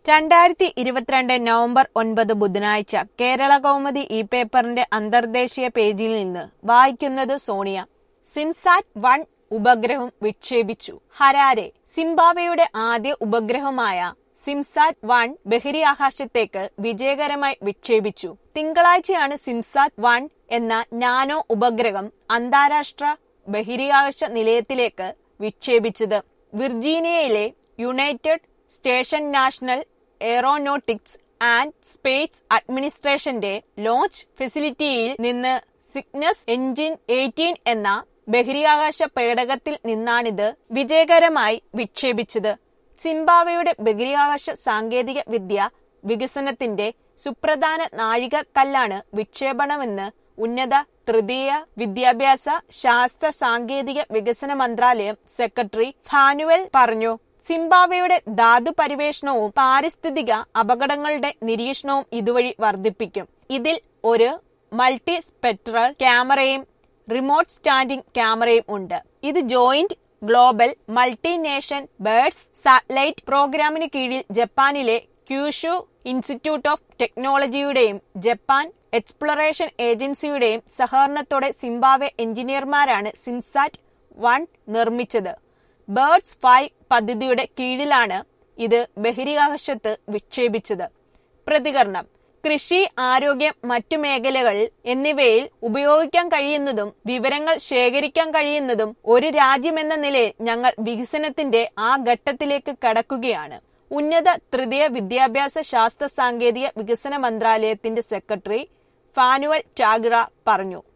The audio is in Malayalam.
രണ്ടായിരത്തി ഇരുപത്തിരണ്ട് നവംബർ ഒൻപത് ബുധനാഴ്ച കേരള കൗമുദി ഈ പേപ്പറിന്റെ അന്തർദേശീയ പേജിൽ നിന്ന് വായിക്കുന്നത് സോണിയ സിംസാറ്റ് വൺ ഉപഗ്രഹം വിക്ഷേപിച്ചു ഹരാരെ സിംബാബ്വേയുടെ ആദ്യ ഉപഗ്രഹമായ സിംസാറ്റ് വൺ ബഹിരാകാശത്തേക്ക് വിജയകരമായി വിക്ഷേപിച്ചു തിങ്കളാഴ്ചയാണ് സിംസാറ്റ് വൺ എന്ന നാനോ ഉപഗ്രഹം അന്താരാഷ്ട്ര ബഹിരാകാശ നിലയത്തിലേക്ക് വിക്ഷേപിച്ചത് വിർജീനിയയിലെ united station national aeronautics and space അഡ്മിനിസ്ട്രേഷന്റെ ലോഞ്ച് ഫെസിലിറ്റിയിൽ നിന്ന് സിഗ്നസ് എഞ്ചിൻ എയ്റ്റീൻ എന്ന ബഹിരാകാശ പേടകത്തിൽ നിന്നാണിത് വിജയകരമായി വിക്ഷേപിച്ചത് സിംബാബ്വേയുടെ ബഹിരാകാശ സാങ്കേതിക വിദ്യ വികസനത്തിന്റെ സുപ്രധാന നാഴികക്കല്ലാണ് വിക്ഷേപണമെന്ന് ഉന്നത തൃതീയ വിദ്യാഭ്യാസ ശാസ്ത്ര സാങ്കേതിക വികസന മന്ത്രാലയം സെക്രട്ടറി ഫാനുവൽ പറഞ്ഞു സിംബാബ്വേയുടെ ധാതു പരിവേഷണവും പാരിസ്ഥിതിക അപകടങ്ങളുടെ നിരീക്ഷണവും ഇതുവഴി വർദ്ധിപ്പിക്കും ഇതിൽ ഒരു മൾട്ടി സ്പെക്ട്രൽ ക്യാമറയും റിമോട്ട് സ്റ്റാൻഡിംഗ് ക്യാമറയും ഉണ്ട് ഇത് joint global multination birds satellite പ്രോഗ്രാമിന് കീഴിൽ ജപ്പാനിലെ ക്യൂഷു ഇൻസ്റ്റിറ്റ്യൂട്ട് ഓഫ് ടെക്നോളജിയുടെയും ജപ്പാൻ എക്സ്പ്ലോറേഷൻ ഏജൻസിയുടെയും സഹകരണത്തോടെ സിംബാബ്വെ എഞ്ചിനീയർമാരാണ് സിൻസാറ്റ് വൺ നിർമ്മിച്ചത് ബേർഡ്സ് ഫൈവ് പദ്ധതിയുടെ കീഴിലാണ് ഇത് ബഹിരാകാശത്ത് വിക്ഷേപിച്ചത് പ്രതികരണം കൃഷി ആരോഗ്യം മറ്റു മേഖലകൾ എന്നിവയിൽ ഉപയോഗിക്കാൻ കഴിയുന്നതും വിവരങ്ങൾ ശേഖരിക്കാൻ കഴിയുന്നതും ഒരു രാജ്യമെന്ന നിലയിൽ ഞങ്ങൾ വികസനത്തിന്റെ ആ ഘട്ടത്തിലേക്ക് കടക്കുകയാണ് ഉന്നത തൃതീയ വിദ്യാഭ്യാസ ശാസ്ത്ര സാങ്കേതിക വികസന മന്ത്രാലയത്തിന്റെ സെക്രട്ടറി ഫാനുവൽ ചാഗ്ര പറഞ്ഞു